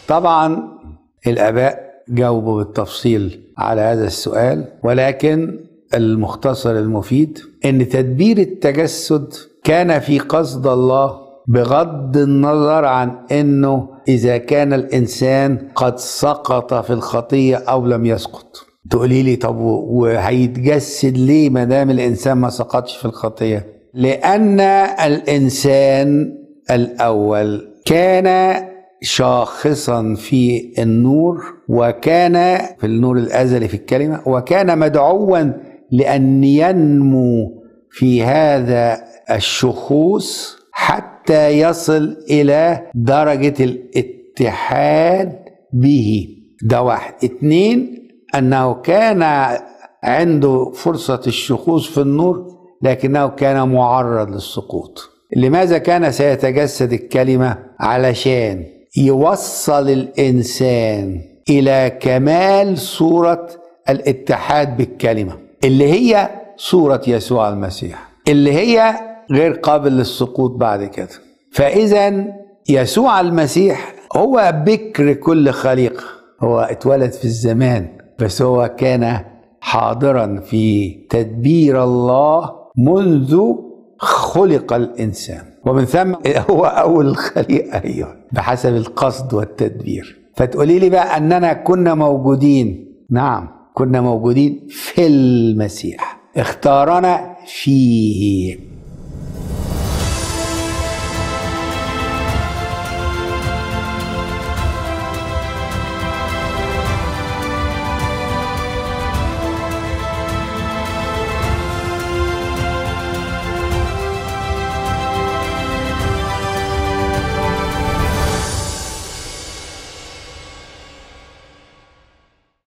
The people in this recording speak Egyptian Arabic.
طبعا الآباء جاوبوا بالتفصيل على هذا السؤال ولكن المختصر المفيد ان تدبير التجسد كان في قصد الله بغض النظر عن انه اذا كان الانسان قد سقط في الخطيه او لم يسقط تقولي لي طب وهيتجسد ليه ما دام الانسان ما سقطش في الخطيه لان الانسان الاول كان شاخصا في النور وكان في النور الازلي في الكلمه وكان مدعوا لان ينمو في هذا الشخوص حتى يصل الى درجه الاتحاد به ده واحد اتنين انه كان عنده فرصه الشخوص في النور لكنه كان معرض للسقوط لماذا كان سيتجسد الكلمه علشان يوصل الانسان الى كمال صوره الاتحاد بالكلمه اللي هي صوره يسوع المسيح اللي هي غير قابل للسقوط بعد كده فاذا يسوع المسيح هو بكر كل خليقه هو اتولد في الزمان بس هو كان حاضرا في تدبير الله منذ خلق الانسان ومن ثم هو اول الخليقه ايوه بحسب القصد والتدبير فتقولي لي بقى اننا كنا موجودين نعم كنا موجودين في المسيح اختارنا فيه